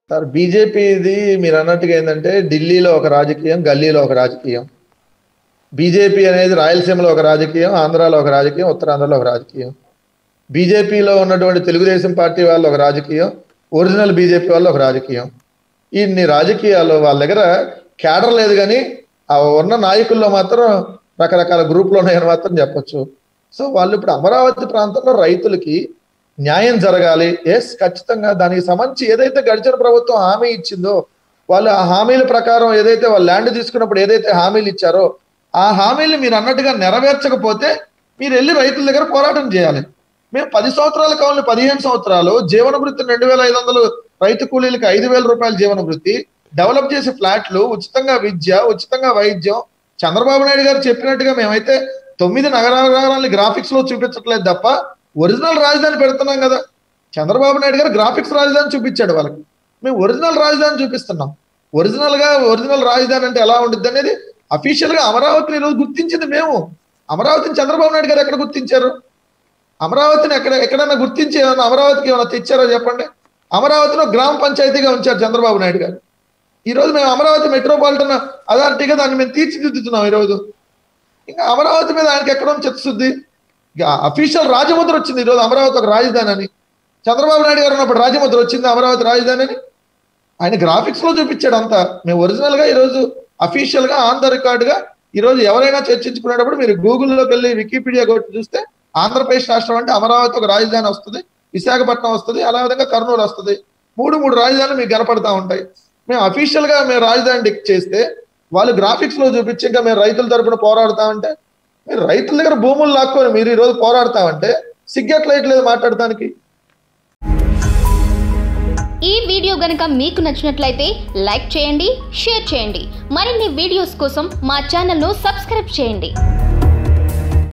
sir బీజేపీది మీరు అన్నట్టుగా ఏంటంటే ఢిల్లీలో ఒక రాజకీయం గల్లీలో ఒక రాజకీయం బీజేపీ అనేది రాయలసీమలో ఒక రాజకీయం ఆంధ్రాలో ఒక రాజకీయం ఉత్తరాంధ్రలో ఒక రాజకీయం బీజేపీలో ఉన్నటువంటి తెలుగుదేశం పార్టీ వాళ్ళు ఒక రాజకీయం ఒరిజినల్ బీజేపీ వాళ్ళు ఒక రాజకీయం ఇన్ని రాజకీయాలు వాళ్ళ దగ్గర కేడర్ లేదు కానీ ఆ ఉన్న నాయకుల్లో మాత్రం రకరకాల గ్రూపులు ఉన్నాయని మాత్రం చెప్పొచ్చు సో వాళ్ళు ఇప్పుడు అమరావతి ప్రాంతంలో రైతులకి న్యాయం జరగాలి ఎస్ ఖచ్చితంగా దానికి సంబంధించి ఏదైతే గడిచిన ప్రభుత్వం హామీ ఇచ్చిందో వాళ్ళు ఆ హామీల ప్రకారం ఏదైతే వాళ్ళు ల్యాండ్ తీసుకున్నప్పుడు ఏదైతే హామీలు ఇచ్చారో ఆ హామీలు మీరు అన్నట్టుగా నెరవేర్చకపోతే మీరు వెళ్ళి రైతుల దగ్గర పోరాటం చేయాలి మేము పది సంవత్సరాల కావాలి పదిహేను సంవత్సరాలు జీవన వృత్తి రెండు వేల ఐదు వందలు రైతు కూలీలకి ఐదు వేల రూపాయల జీవన వృత్తి డెవలప్ చేసే ఫ్లాట్లు ఉచితంగా విద్య ఉచితంగా వైద్యం చంద్రబాబు నాయుడు గారు చెప్పినట్టుగా మేమైతే తొమ్మిది నగరాలని గ్రాఫిక్స్ లో చూపించట్లేదు తప్ప ఒరిజినల్ రాజధాని పెడుతున్నాం కదా చంద్రబాబు నాయుడు గారు గ్రాఫిక్స్ రాజధాని చూపించాడు వాళ్ళకి మేము ఒరిజినల్ రాజధాని చూపిస్తున్నాం ఒరిజినల్ గా ఒరిజినల్ రాజధాని అంటే ఎలా ఉంటుంది అనేది అఫీషియల్ గా అమరావతిని ఈరోజు గుర్తించింది మేము అమరావతిని చంద్రబాబు నాయుడు గారు ఎక్కడ గుర్తించారు అమరావతిని ఎక్కడ ఎక్కడైనా గుర్తించి ఏమైనా అమరావతికి ఏమైనా తెచ్చారో చెప్పండి అమరావతిలో గ్రామ పంచాయతీగా ఉంచారు చంద్రబాబు నాయుడు గారు ఈ రోజు మేము అమరావతి మెట్రోపాలిటన్ అథారిటీగా దాన్ని మేము తీర్చిదిద్దుతున్నాం ఈరోజు ఇంకా అమరావతి మీద ఆయనకి ఎక్కడో చిత్తశుద్ధి అఫీషియల్ రాజముద్ర వచ్చింది ఈరోజు అమరావతి ఒక రాజధాని అని చంద్రబాబు నాయుడు గారు ఉన్నప్పుడు రాజముద్ర వచ్చింది అమరావతి రాజధాని అని ఆయన గ్రాఫిక్స్ లో చూపించాడు అంతా మేము ఒరిజినల్ గా ఈరోజు అఫీషియల్ గా ఆన్ ద రికార్డ్ గా ఈ రోజు ఎవరైనా చర్చించుకునేటప్పుడు మీరు గూగుల్లోకి వెళ్ళి వికీపీడియా కొట్టి చూస్తే ఆంధ్రప్రదేశ్ రాష్ట్రం అంటే అమరావతి ఒక రాజధాని వస్తుంది విశాఖపట్నం వస్తుంది అలా విధంగా కర్నూలు వస్తుంది మూడు మూడు రాజధానులు మీకు కనపడతా ఉంటాయి మేము అఫీషియల్ గా మేము రాజధాని డిక్ చేస్తే వాళ్ళు గ్రాఫిక్స్ లో చూపించి ఇంకా మేము రైతుల తరపున పోరాడతామంటే మీరు రైతుల దగ్గర భూములు లాక్కొని మీరు ఈ రోజు పోరాడతామంటే సిగ్గట్లయిట్లేదు మాట్లాడటానికి ఈ వీడియో గనుక మీకు నచ్చినట్లయితే లైక్ చేయండి షేర్ చేయండి మరిన్ని వీడియోస్ కోసం మా ఛానల్ను సబ్స్క్రైబ్ చేయండి